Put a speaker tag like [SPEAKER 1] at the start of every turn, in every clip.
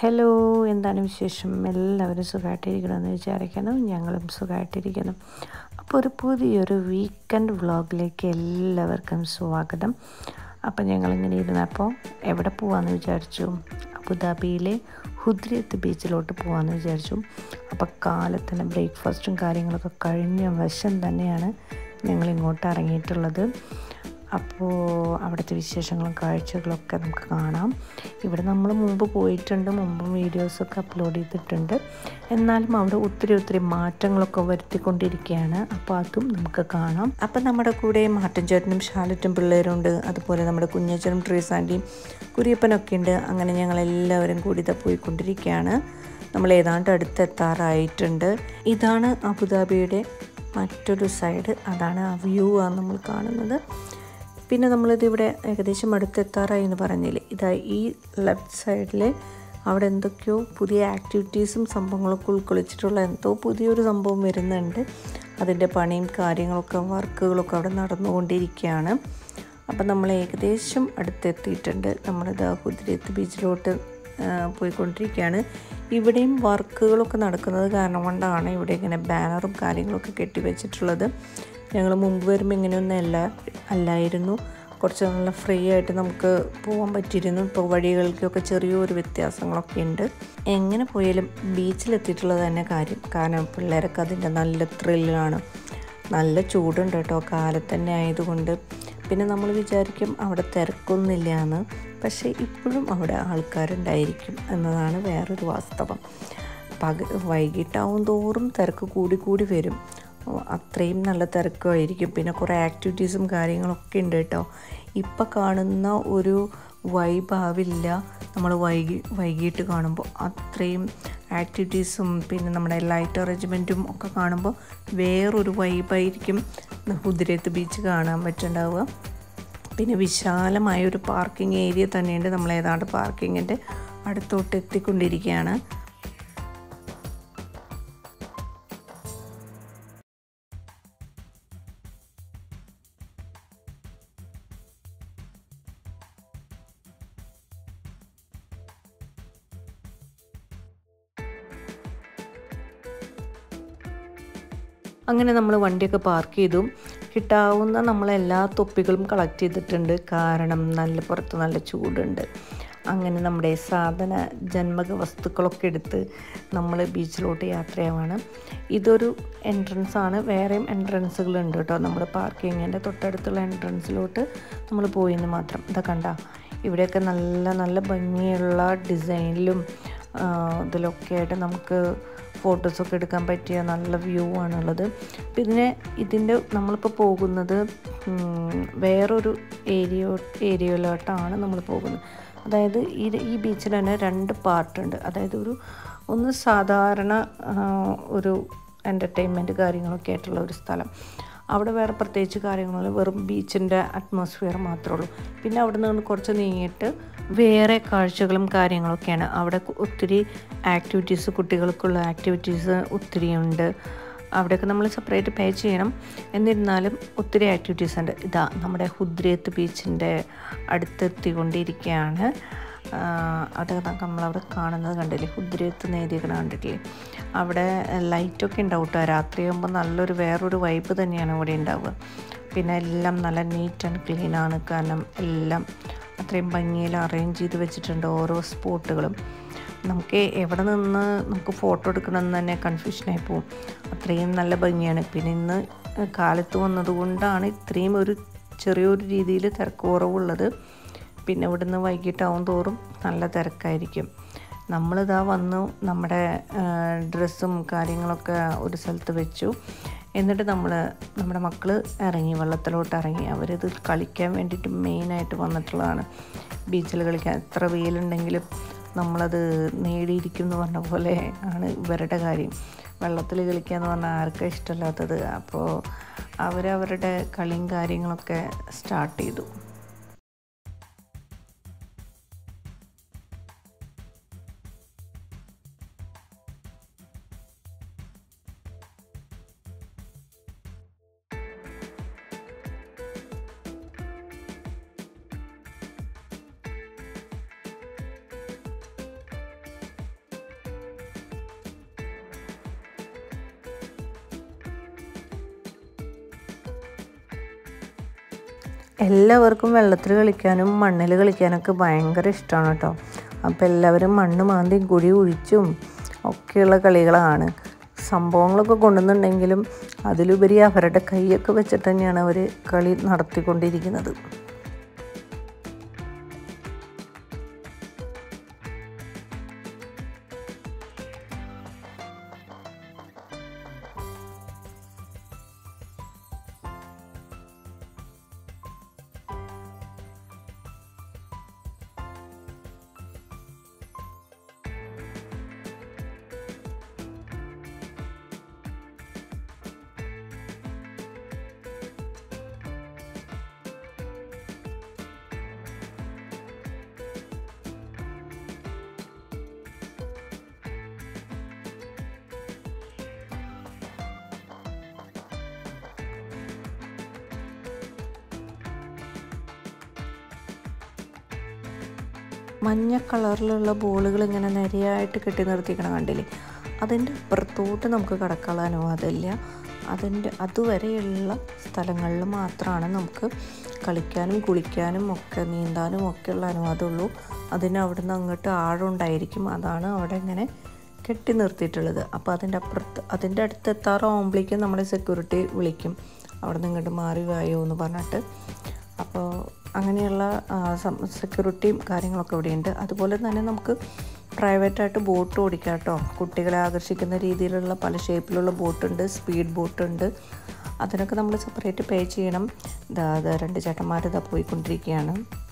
[SPEAKER 1] hello എന്താണ് വിശേഷം എല്ലാവരും സുഖമായിട്ടിരിക്കണമെന്ന് വിചാരിക്കുന്നു ഞങ്ങളും സുഖമായിട്ടിരിക്കുന്നു അപ്പോൾ ഒരു പുതിയൊരു വീക്കെൻഡ് വ്ളോഗിലേക്ക് എല്ലാവർക്കും സ്വാഗതം അപ്പോൾ ഞങ്ങളിങ്ങനെ ഇരുന്നപ്പോൾ എവിടെ പോകാമെന്ന് വിചാരിച്ചു അബുദാബിയിലെ ഹുദ്രിയത്ത് ബീച്ചിലോട്ട് പോകാമെന്ന് വിചാരിച്ചു അപ്പോൾ കാലത്തിന് ബ്രേക്ക്ഫാസ്റ്റും കാര്യങ്ങളൊക്കെ കഴിഞ്ഞ വശം തന്നെയാണ് ഞങ്ങൾ ഇങ്ങോട്ട് ഇറങ്ങിയിട്ടുള്ളത് അപ്പോൾ അവിടുത്തെ വിശേഷങ്ങളും കാഴ്ചകളൊക്കെ നമുക്ക് കാണാം ഇവിടെ നമ്മൾ മുമ്പ് പോയിട്ടുണ്ട് മുമ്പും വീഡിയോസൊക്കെ അപ്ലോഡ് ചെയ്തിട്ടുണ്ട് എന്നാലും അവിടെ ഒത്തിരി ഒത്തിരി മാറ്റങ്ങളൊക്കെ വരുത്തിക്കൊണ്ടിരിക്കുകയാണ് അപ്പോൾ അതും നമുക്ക് കാണാം അപ്പം നമ്മുടെ കൂടെ മാട്ടൻചേട്ടനും ഷാലറ്റും പിള്ളേരുണ്ട് അതുപോലെ നമ്മുടെ കുഞ്ഞച്ചനും ട്രീസാൻറ്റിയും കുരിയപ്പനൊക്കെ ഉണ്ട് അങ്ങനെ ഞങ്ങൾ എല്ലാവരും കൂടി ഇതാ പോയിക്കൊണ്ടിരിക്കുകയാണ് നമ്മൾ ഏതാണ്ട് അടുത്തെത്താറായിട്ടുണ്ട് ഇതാണ് അബുദാബിയുടെ മറ്റൊരു സൈഡ് അതാണ് ആ വ്യൂ ആണ് നമ്മൾ കാണുന്നത് പിന്നെ നമ്മളിത് ഇവിടെ ഏകദേശം അടുത്തെത്താറായി എന്ന് പറഞ്ഞില്ലേ ഇതാ ഈ ലെഫ്റ്റ് സൈഡിൽ അവിടെ എന്തൊക്കെയോ പുതിയ ആക്ടിവിറ്റീസും സംഭവങ്ങളൊക്കെ ഉൾക്കൊള്ളിച്ചിട്ടുള്ള എന്തോ പുതിയൊരു സംഭവം വരുന്നുണ്ട് അതിൻ്റെ പണിയും കാര്യങ്ങളൊക്കെ വർക്കുകളൊക്കെ അവിടെ നടന്നുകൊണ്ടിരിക്കുകയാണ് അപ്പം നമ്മൾ ഏകദേശം അടുത്തെത്തിയിട്ടുണ്ട് നമ്മളിത് കുതിരത്ത് ബീച്ചിലോട്ട് പോയിക്കൊണ്ടിരിക്കുകയാണ് ഇവിടെയും വർക്കുകളൊക്കെ നടക്കുന്നത് കാരണം കൊണ്ടാണ് ഇവിടെ ഇങ്ങനെ ബാനറും കാര്യങ്ങളൊക്കെ കെട്ടിവെച്ചിട്ടുള്ളത് ഞങ്ങൾ മുമ്പ് വരുമ്പോൾ ഇങ്ങനെയൊന്നും അല്ല അല്ലായിരുന്നു കുറച്ച് നല്ല ഫ്രീ ആയിട്ട് നമുക്ക് പോകാൻ പറ്റിയിരുന്നു ഇപ്പോൾ വഴികൾക്കൊക്കെ ചെറിയൊരു വ്യത്യാസങ്ങളൊക്കെ ഉണ്ട് എങ്ങനെ പോയാലും ബീച്ചിലെത്തിയിട്ടുള്ളത് തന്നെ കാര്യം കാരണം പിള്ളേരൊക്കെ അതിൻ്റെ നല്ല ത്രില്ലാണ് നല്ല ചൂടുണ്ട് കേട്ടോ കാലത്ത് തന്നെ ആയതുകൊണ്ട് പിന്നെ നമ്മൾ വിചാരിക്കും അവിടെ തിരക്കൊന്നുമില്ല എന്ന് പക്ഷേ ഇപ്പോഴും അവിടെ ആൾക്കാരുണ്ടായിരിക്കും എന്നതാണ് വേറൊരു വാസ്തവം പക വൈകിട്ടാവും തോറും തിരക്ക് കൂടി കൂടി വരും അത്രയും നല്ല തിരക്കുമായിരിക്കും പിന്നെ കുറേ ആക്ടിവിറ്റീസും കാര്യങ്ങളൊക്കെ ഉണ്ട് കേട്ടോ ഇപ്പം കാണുന്ന ഒരു വൈബ് ആവില്ല നമ്മൾ വൈകി വൈകിട്ട് കാണുമ്പോൾ അത്രയും ആക്ടിവിറ്റീസും പിന്നെ നമ്മുടെ ലൈറ്റ് അറേഞ്ച്മെൻറ്റും ഒക്കെ കാണുമ്പോൾ വേറൊരു വൈബായിരിക്കും കുതിരത്ത് ബീച്ച് കാണാൻ പറ്റുണ്ടാവുക പിന്നെ വിശാലമായ ഒരു പാർക്കിംഗ് ഏരിയ തന്നെയുണ്ട് നമ്മൾ ഏതാണ്ട് പാർക്കിങ്ങിൻ്റെ അടുത്തോട്ട് എത്തിക്കൊണ്ടിരിക്കുകയാണ് അങ്ങനെ നമ്മൾ വണ്ടിയൊക്കെ പാർക്ക് ചെയ്തു കിട്ടാവുന്ന നമ്മളെല്ലാ തൊപ്പികളും കളക്ട് ചെയ്തിട്ടുണ്ട് കാരണം നല്ല പുറത്ത് നല്ല ചൂടുണ്ട് അങ്ങനെ നമ്മുടെ സാധന ജന്മക വസ്തുക്കളൊക്കെ എടുത്ത് നമ്മൾ ബീച്ചിലോട്ട് യാത്രയാവാണ് ഇതൊരു എൻട്രൻസ് ആണ് വേറെയും എൻട്രൻസുകളുണ്ട് കേട്ടോ നമ്മൾ പാർക്കിങ്ങിൻ്റെ തൊട്ടടുത്തുള്ള എൻട്രൻസിലോട്ട് നമ്മൾ പോയിന്ന് മാത്രം ഇതാ കണ്ട ഇവിടെയൊക്കെ നല്ല നല്ല ഭംഗിയുള്ള ഡിസൈനിലും ഇതിലൊക്കെ ആയിട്ട് നമുക്ക് ഫോട്ടോസൊക്കെ എടുക്കാൻ പറ്റിയ നല്ല വ്യൂ ആണുള്ളത് പിന്നെ ഇതിൻ്റെ നമ്മളിപ്പോൾ പോകുന്നത് വേറൊരു ഏരിയ ഏരിയയിലോട്ടാണ് നമ്മൾ പോകുന്നത് അതായത് ഈ ഈ ബീച്ചിൽ തന്നെ രണ്ട് പാർട്ടുണ്ട് അതായത് ഒരു ഒന്ന് സാധാരണ ഒരു എൻ്റർടൈൻമെൻറ്റ് കാര്യങ്ങളൊക്കെ ആയിട്ടുള്ള ഒരു സ്ഥലം അവിടെ വേറെ പ്രത്യേകിച്ച് കാര്യങ്ങളില്ല വെറും ബീച്ചിൻ്റെ അറ്റ്മോസ്ഫിയർ മാത്രമേ ഉള്ളൂ പിന്നെ അവിടെ നിന്ന് കുറച്ച് നീങ്ങിയിട്ട് വേറെ കാഴ്ചകളും കാര്യങ്ങളൊക്കെയാണ് അവിടെ ഒത്തിരി ആക്ടിവിറ്റീസ് കുട്ടികൾക്കുള്ള ആക്ടിവിറ്റീസ് ഒത്തിരി ഉണ്ട് അവിടെയൊക്കെ നമ്മൾ സെപ്പറേറ്റ് പേ ചെയ്യണം എന്നിരുന്നാലും ഒത്തിരി ആക്ടിവിറ്റീസ് ഉണ്ട് ഇതാ നമ്മുടെ ഹുദ്രേത്ത് ബീച്ചിൻ്റെ അടുത്തെത്തിക്കൊണ്ടിരിക്കുകയാണ് അത് നമ്മളവിടെ കാണുന്നത് കണ്ടില്ലേ ഹുദ്രേത്ത് നേരിയകണ കണ്ടിട്ടില്ലേ അവിടെ ലൈറ്റൊക്കെ ഉണ്ടാവും കേട്ടോ രാത്രിയാകുമ്പോൾ നല്ലൊരു വേറൊരു വൈബ് തന്നെയാണ് ഇവിടെ ഉണ്ടാവുക പിന്നെ എല്ലാം നല്ല നീറ്റ് ആൻഡ് ക്ലീൻ ആണ് കാരണം എല്ലാം അത്രയും ഭംഗിയിൽ അറേഞ്ച് ചെയ്ത് വെച്ചിട്ടുണ്ട് ഓരോ സ്പോട്ടുകളും നമുക്ക് എവിടെ നിന്ന് നമുക്ക് ഫോട്ടോ എടുക്കണമെന്ന് തന്നെ കൺഫ്യൂഷനായി പോകും അത്രയും നല്ല ഭംഗിയാണ് പിന്നെ ഇന്ന് കാലത്ത് വന്നതുകൊണ്ടാണ് ഇത്രയും ഒരു ചെറിയൊരു രീതിയിൽ തിരക്ക് കുറവുള്ളത് പിന്നെ ഇവിടുന്ന് വൈകിട്ടാവും തോറും നല്ല തിരക്കായിരിക്കും നമ്മളിതാ വന്നു നമ്മുടെ ഡ്രസ്സും കാര്യങ്ങളൊക്കെ ഒരു സ്ഥലത്ത് വെച്ചു എന്നിട്ട് നമ്മൾ നമ്മുടെ മക്കൾ ഇറങ്ങി വെള്ളത്തിലോട്ട് ഇറങ്ങി അവരിത് കളിക്കാൻ വേണ്ടിയിട്ട് മെയിനായിട്ട് വന്നിട്ടുള്ളതാണ് ബീച്ചിൽ കളിക്കാൻ എത്ര വെയിലുണ്ടെങ്കിലും നമ്മളത് നേടിയിരിക്കും എന്ന് പറഞ്ഞ പോലെ ആണ് ഇവരുടെ കാര്യം വെള്ളത്തിൽ കളിക്കുക എന്ന് പറഞ്ഞാൽ ആർക്കും ഇഷ്ടമല്ലാത്തത് അപ്പോൾ അവരവരുടെ കളിയും കാര്യങ്ങളൊക്കെ സ്റ്റാർട്ട് ചെയ്തു എല്ലാവർക്കും വെള്ളത്തിൽ കളിക്കാനും മണ്ണിൽ കളിക്കാനൊക്കെ ഭയങ്കര ഇഷ്ടമാണ് കേട്ടോ അപ്പോൾ എല്ലാവരും മണ്ണ് മാന്തി കുഴി ഒഴിച്ചും ഒക്കെയുള്ള കളികളാണ് സംഭവങ്ങളൊക്കെ കൊണ്ടുവന്നുണ്ടെങ്കിലും അതിലുപരി അവരുടെ കൈയൊക്കെ വെച്ചിട്ട് തന്നെയാണ് അവർ കളി നടത്തിക്കൊണ്ടിരിക്കുന്നത് മഞ്ഞ കളറിലുള്ള ബോളുകൾ ഇങ്ങനെ നിരയായിട്ട് കെട്ടി നിർത്തിക്കണം കണ്ടില്ലേ അതിൻ്റെ അപ്പുറത്തോട്ട് നമുക്ക് കടക്കാനുള്ള അനുവാദമില്ല അതിൻ്റെ അതുവരെയുള്ള സ്ഥലങ്ങളിൽ മാത്രമാണ് നമുക്ക് കളിക്കാനും കുളിക്കാനും ഒക്കെ നീന്താനും ഒക്കെയുള്ള അനുവാദമുള്ളൂ അതിന് അവിടുന്ന് അങ്ങോട്ട് ആഴമുണ്ടായിരിക്കും അതാണ് അവിടെ ഇങ്ങനെ കെട്ടി നിർത്തിയിട്ടുള്ളത് അപ്പോൾ അതിൻ്റെ അപ്പുറത്ത് അതിൻ്റെ അടുത്ത് എത്താറാവുമ്പോഴേക്കും നമ്മുടെ സെക്യൂരിറ്റി വിളിക്കും അവിടെ നിന്ന് ഇങ്ങോട്ട് മാറി വായോ എന്ന് പറഞ്ഞിട്ട് അപ്പോൾ അങ്ങനെയുള്ള സെക്യൂരിറ്റിയും കാര്യങ്ങളൊക്കെ ഇവിടെയുണ്ട് അതുപോലെ തന്നെ നമുക്ക് പ്രൈവറ്റായിട്ട് ബോട്ട് ഓടിക്കാം കേട്ടോ കുട്ടികളെ ആകർഷിക്കുന്ന രീതിയിലുള്ള പല ഷേപ്പിലുള്ള ബോട്ടുണ്ട് സ്പീഡ് ബോട്ടുണ്ട് അതിനൊക്കെ നമ്മൾ സെപ്പറേറ്റ് പേ ചെയ്യണം ഇതാ അത് രണ്ട് ചേട്ടന്മാർ ഇതാ പോയിക്കൊണ്ടിരിക്കുകയാണ്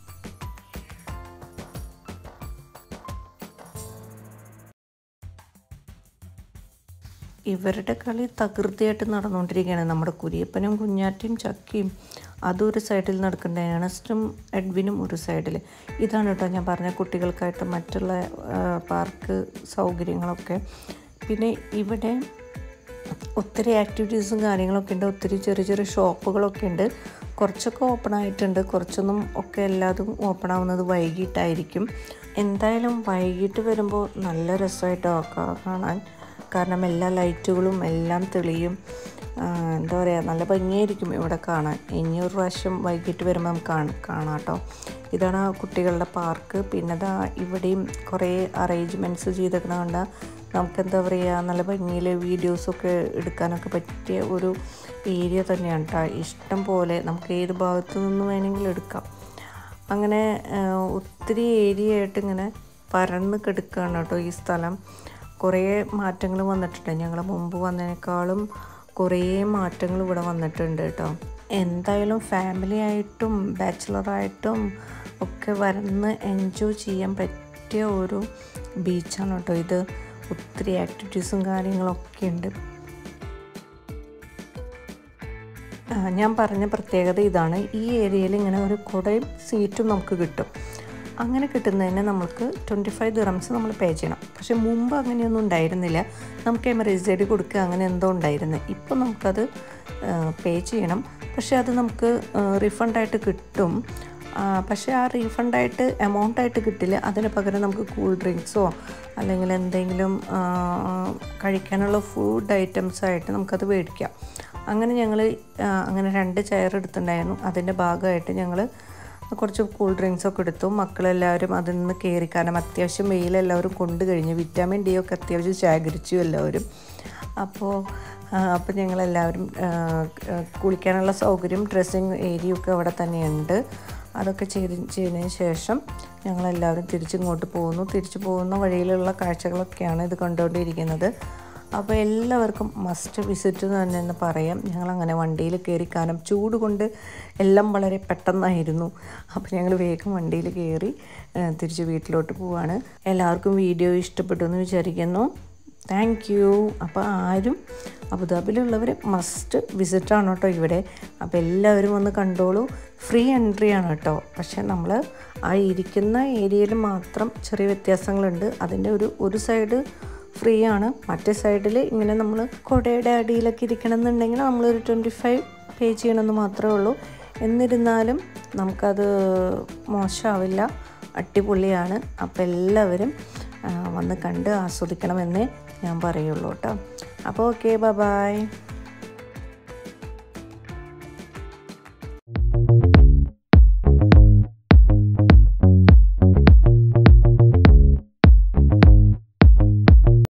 [SPEAKER 1] ഇവരുടെ കളി തകൃതിയായിട്ട് നടന്നുകൊണ്ടിരിക്കുകയാണ് നമ്മുടെ കുരിയപ്പനും കുഞ്ഞാറ്റയും ചക്കിയും അതും ഒരു സൈഡിൽ നടക്കേണ്ട ഏണസ്റ്റും എഡ്വിനും ഒരു സൈഡിൽ ഇതാണ് കേട്ടോ ഞാൻ പറഞ്ഞ കുട്ടികൾക്കായിട്ട് മറ്റുള്ള പാർക്ക് സൗകര്യങ്ങളൊക്കെ പിന്നെ ഇവിടെ ഒത്തിരി ആക്ടിവിറ്റീസും കാര്യങ്ങളൊക്കെ ഉണ്ട് ഒത്തിരി ചെറിയ ചെറിയ ഷോപ്പുകളൊക്കെ ഉണ്ട് കുറച്ചൊക്കെ ഓപ്പൺ ആയിട്ടുണ്ട് കുറച്ചൊന്നും ഒക്കെ എല്ലാതും ഓപ്പൺ ആവുന്നത് വൈകിട്ടായിരിക്കും എന്തായാലും വൈകിട്ട് വരുമ്പോൾ നല്ല രസമായിട്ടോ കാണാൻ കാരണം എല്ലാ ലൈറ്റുകളും എല്ലാം തെളിയും എന്താ പറയുക നല്ല ഭംഗിയായിരിക്കും ഇവിടെ കാണാൻ ഇനി ഒരു പ്രാവശ്യം വൈകിട്ട് വരുമ്പോൾ നമുക്ക് കാണാം കാണാം കേട്ടോ ഇതാണ് കുട്ടികളുടെ പാർക്ക് പിന്നെ ദാ ഇവിടെയും കുറേ അറേഞ്ച്മെൻറ്റ്സ് ചെയ്തേക്കണ കണ്ട നമുക്ക് എന്താ പറയുക നല്ല ഭംഗിയിൽ വീഡിയോസൊക്കെ എടുക്കാനൊക്കെ പറ്റിയ ഒരു ഏരിയ തന്നെയാണ് കേട്ടോ ഇഷ്ടം പോലെ നമുക്ക് ഏത് ഭാഗത്തു നിന്ന് വേണമെങ്കിലും എടുക്കാം അങ്ങനെ ഒത്തിരി ഏരിയ ആയിട്ട് ഇങ്ങനെ പരന്ന് കിടക്കുകയാണ് കേട്ടോ ഈ സ്ഥലം കുറേ മാറ്റങ്ങൾ വന്നിട്ടുണ്ട് ഞങ്ങൾ മുമ്പ് വന്നതിനേക്കാളും കുറേ മാറ്റങ്ങൾ ഇവിടെ വന്നിട്ടുണ്ട് കേട്ടോ എന്തായാലും ഫാമിലി ആയിട്ടും ബാച്ചിലറായിട്ടും ഒക്കെ വരന്ന് എൻജോയ് ചെയ്യാൻ പറ്റിയ ഒരു ബീച്ചാണ് കേട്ടോ ഇത് ഒത്തിരി ആക്ടിവിറ്റീസും കാര്യങ്ങളൊക്കെ ഉണ്ട് ഞാൻ പറഞ്ഞ പ്രത്യേകത ഇതാണ് ഈ ഏരിയയിൽ ഇങ്ങനെ ഒരു കുടയും സീറ്റും നമുക്ക് കിട്ടും അങ്ങനെ കിട്ടുന്നതിന് നമുക്ക് ട്വൻറ്റി ഫൈവ് ദിറംസ് നമ്മൾ പേ ചെയ്യണം പക്ഷെ മുമ്പ് അങ്ങനെയൊന്നും ഉണ്ടായിരുന്നില്ല നമുക്ക് എമറേജ് ഐ ഡി കൊടുക്കുക അങ്ങനെ എന്തോ ഉണ്ടായിരുന്നു ഇപ്പോൾ നമുക്കത് പേ ചെയ്യണം പക്ഷെ അത് നമുക്ക് റീഫണ്ടായിട്ട് കിട്ടും പക്ഷേ ആ റീഫണ്ടായിട്ട് എമൗണ്ട് ആയിട്ട് കിട്ടില്ല അതിന് പകരം നമുക്ക് കൂൾ ഡ്രിങ്ക്സോ അല്ലെങ്കിൽ എന്തെങ്കിലും കഴിക്കാനുള്ള ഫുഡ് ഐറ്റംസ് ആയിട്ട് നമുക്കത് മേടിക്കാം അങ്ങനെ ഞങ്ങൾ അങ്ങനെ രണ്ട് ചെയർ എടുത്തിട്ടുണ്ടായിരുന്നു അതിൻ്റെ ഭാഗമായിട്ട് ഞങ്ങൾ കുറച്ച് കൂൾ ഡ്രിങ്ക്സ് ഒക്കെ എടുത്തു മക്കളെല്ലാവരും അതിൽ നിന്ന് കയറി കാരണം അത്യാവശ്യം വെയിലെല്ലാവരും കൊണ്ടു കഴിഞ്ഞു വിറ്റാമിൻ ഡി ഒക്കെ അത്യാവശ്യം ശേഖരിച്ചു എല്ലാവരും അപ്പോൾ അപ്പോൾ ഞങ്ങളെല്ലാവരും കുളിക്കാനുള്ള സൗകര്യം ഡ്രസ്സിങ് ഏരിയ ഒക്കെ അവിടെ തന്നെയുണ്ട് അതൊക്കെ ചെയ്ത് ചെയ്തതിന് ശേഷം ഞങ്ങളെല്ലാവരും തിരിച്ചിങ്ങോട്ട് പോകുന്നു തിരിച്ചു പോകുന്ന വഴിയിലുള്ള കാഴ്ചകളൊക്കെയാണ് ഇത് കണ്ടുകൊണ്ടിരിക്കുന്നത് അപ്പോൾ എല്ലാവർക്കും മസ്റ്റ് വിസിറ്റ് തന്നെ പറയാം ഞങ്ങളങ്ങനെ വണ്ടിയിൽ കയറി കാരണം ചൂട് കൊണ്ട് എല്ലാം വളരെ പെട്ടെന്നായിരുന്നു അപ്പോൾ ഞങ്ങൾ വേഗം വണ്ടിയിൽ കയറി തിരിച്ച് വീട്ടിലോട്ട് പോവാണ് എല്ലാവർക്കും വീഡിയോ ഇഷ്ടപ്പെട്ടു എന്ന് വിചാരിക്കുന്നു താങ്ക് യു അപ്പോൾ ആരും അബുദാബിയിലുള്ളവർ മസ്റ്റ് വിസിറ്റാണ് കേട്ടോ ഇവിടെ അപ്പോൾ എല്ലാവരും വന്ന് കണ്ടോളൂ ഫ്രീ എൻട്രി ആണ് കേട്ടോ പക്ഷേ നമ്മൾ ആ ഇരിക്കുന്ന ഏരിയയിൽ മാത്രം ചെറിയ വ്യത്യാസങ്ങളുണ്ട് അതിൻ്റെ ഒരു ഒരു സൈഡ് ഫ്രീ ആണ് മറ്റേ സൈഡിൽ ഇങ്ങനെ നമ്മൾ കുടയുടെ അടിയിലൊക്കെ ഇരിക്കണം എന്നുണ്ടെങ്കിൽ നമ്മളൊരു ട്വൻറ്റി ഫൈവ് പേ ചെയ്യണമെന്ന് മാത്രമേ ഉള്ളൂ എന്നിരുന്നാലും നമുക്കത് മോശമാവില്ല അടിപൊളിയാണ് അപ്പോൾ എല്ലാവരും വന്ന് കണ്ട് ആസ്വദിക്കണമെന്നേ ഞാൻ പറയുള്ളൂ കേട്ടോ അപ്പോൾ ഓക്കെ ബൈ